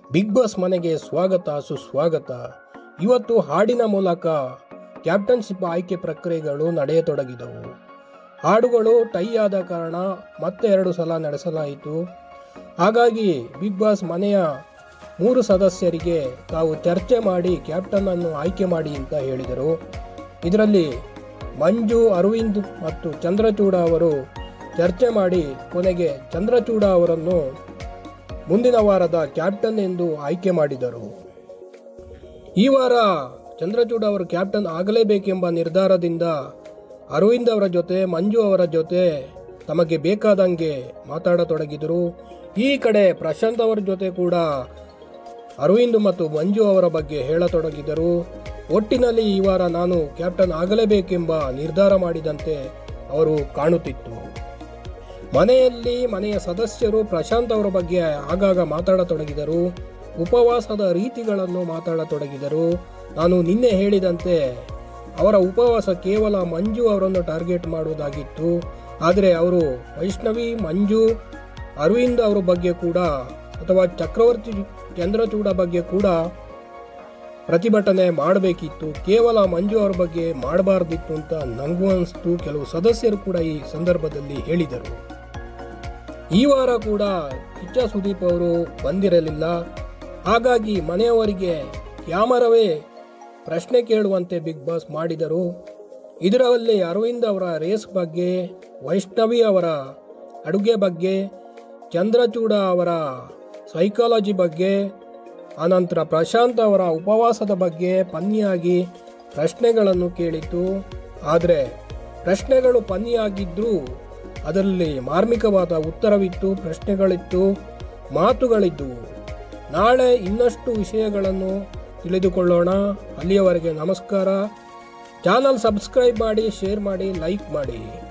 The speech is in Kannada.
ಬಿಗ್ ಬಾಸ್ ಮನೆಗೆ ಸ್ವಾಗತ ಸುಸ್ವಾಗತ ಇವತ್ತು ಹಾಡಿನ ಮೂಲಕ ಕ್ಯಾಪ್ಟನ್ಶಿಪ್ ಆಯ್ಕೆ ಪ್ರಕ್ರಿಯೆಗಳು ನಡೆಯತೊಡಗಿದವು ಹಾಡುಗಳು ಟೈ ಆದ ಕಾರಣ ಮತ್ತೆ ಎರಡು ಸಲ ನಡೆಸಲಾಯಿತು ಹಾಗಾಗಿ ಬಿಗ್ ಬಾಸ್ ಮನೆಯ ಮೂರು ಸದಸ್ಯರಿಗೆ ತಾವು ಚರ್ಚೆ ಮಾಡಿ ಕ್ಯಾಪ್ಟನ್ ಅನ್ನು ಆಯ್ಕೆ ಮಾಡಿ ಅಂತ ಹೇಳಿದರು ಇದರಲ್ಲಿ ಮಂಜು ಅರವಿಂದ್ ಮತ್ತು ಚಂದ್ರಚೂಡ ಅವರು ಚರ್ಚೆ ಮಾಡಿ ಕೊನೆಗೆ ಚಂದ್ರಚೂಡ ಅವರನ್ನು ಮುಂದಿನ ವಾರದ ಕ್ಯಾಪ್ಟನ್ ಎಂದು ಆಯ್ಕೆ ಮಾಡಿದರು ಈ ವಾರ ಚಂದ್ರಚೂಡ ಅವರು ಕ್ಯಾಪ್ಟನ್ ಆಗಲೇಬೇಕೆಂಬ ನಿರ್ಧಾರದಿಂದ ಅರವಿಂದ್ ಅವರ ಜೊತೆ ಮಂಜು ಅವರ ಜೊತೆ ತಮಗೆ ಬೇಕಾದಂಗೆ ಮಾತಾಡತೊಡಗಿದರು ಈ ಕಡೆ ಪ್ರಶಾಂತ್ ಅವರ ಜೊತೆ ಕೂಡ ಅರವಿಂದ್ ಮತ್ತು ಮಂಜು ಅವರ ಬಗ್ಗೆ ಹೇಳತೊಡಗಿದರು ಒಟ್ಟಿನಲ್ಲಿ ಈ ವಾರ ನಾನು ಕ್ಯಾಪ್ಟನ್ ಆಗಲೇಬೇಕೆಂಬ ನಿರ್ಧಾರ ಮಾಡಿದಂತೆ ಅವರು ಕಾಣುತ್ತಿತ್ತು ಮನೆಯಲ್ಲಿ ಮನೆಯ ಸದಸ್ಯರು ಪ್ರಶಾಂತ್ ಅವರ ಬಗ್ಗೆ ಆಗಾಗ ಮಾತಾಡತೊಡಗಿದರು ಉಪವಾಸದ ರೀತಿಗಳನ್ನು ಮಾತಾಡತೊಡಗಿದರು ನಾನು ನಿನ್ನೆ ಹೇಳಿದಂತೆ ಅವರ ಉಪವಾಸ ಕೇವಲ ಮಂಜು ಅವರನ್ನು ಟಾರ್ಗೆಟ್ ಮಾಡುವುದಾಗಿತ್ತು ಆದರೆ ಅವರು ವೈಷ್ಣವಿ ಮಂಜು ಅರವಿಂದ್ ಅವರ ಬಗ್ಗೆ ಕೂಡ ಅಥವಾ ಚಕ್ರವರ್ತಿ ಚಂದ್ರಚೂಡ ಬಗ್ಗೆ ಕೂಡ ಪ್ರತಿಭಟನೆ ಮಾಡಬೇಕಿತ್ತು ಕೇವಲ ಮಂಜು ಅವರ ಬಗ್ಗೆ ಮಾಡಬಾರ್ದಿತ್ತು ಅಂತ ನನಗೂ ಅನಿಸ್ತು ಕೆಲವು ಸದಸ್ಯರು ಕೂಡ ಈ ಸಂದರ್ಭದಲ್ಲಿ ಹೇಳಿದರು ಈ ವಾರ ಕೂಡ ಕಿಚ್ಚ ಸುದೀಪ್ ಅವರು ಬಂದಿರಲಿಲ್ಲ ಹಾಗಾಗಿ ಮನೆಯವರಿಗೆ ಕ್ಯಾಮರವೇ ಪ್ರಶ್ನೆ ಕೇಳುವಂತೆ ಬಿಗ್ ಬಾಸ್ ಮಾಡಿದರು ಇದರಲ್ಲಿ ಅರವಿಂದ್ ಅವರ ರೇಸ್ ಬಗ್ಗೆ ವೈಷ್ಣವಿ ಅವರ ಅಡುಗೆ ಬಗ್ಗೆ ಚಂದ್ರಚೂಡ ಅವರ ಸೈಕಾಲಜಿ ಬಗ್ಗೆ ಆನಂತರ ಪ್ರಶಾಂತ್ ಅವರ ಉಪವಾಸದ ಬಗ್ಗೆ ಪನ್ನಿಯಾಗಿ ಪ್ರಶ್ನೆಗಳನ್ನು ಕೇಳಿತು ಆದರೆ ಪ್ರಶ್ನೆಗಳು ಪನ್ನಿಯಾಗಿದ್ದರೂ ಅದರಲ್ಲಿ ಮಾರ್ಮಿಕವಾದ ಉತ್ತರವಿತ್ತು ಪ್ರಶ್ನೆಗಳಿತ್ತು ಮಾತುಗಳಿದ್ದವು ನಾಳೆ ಇನ್ನಷ್ಟು ವಿಷಯಗಳನ್ನು ತಿಳಿದುಕೊಳ್ಳೋಣ ಅಲ್ಲಿಯವರೆಗೆ ನಮಸ್ಕಾರ ಚಾನಲ್ ಸಬ್ಸ್ಕ್ರೈಬ್ ಮಾಡಿ ಶೇರ್ ಮಾಡಿ ಲೈಕ್ ಮಾಡಿ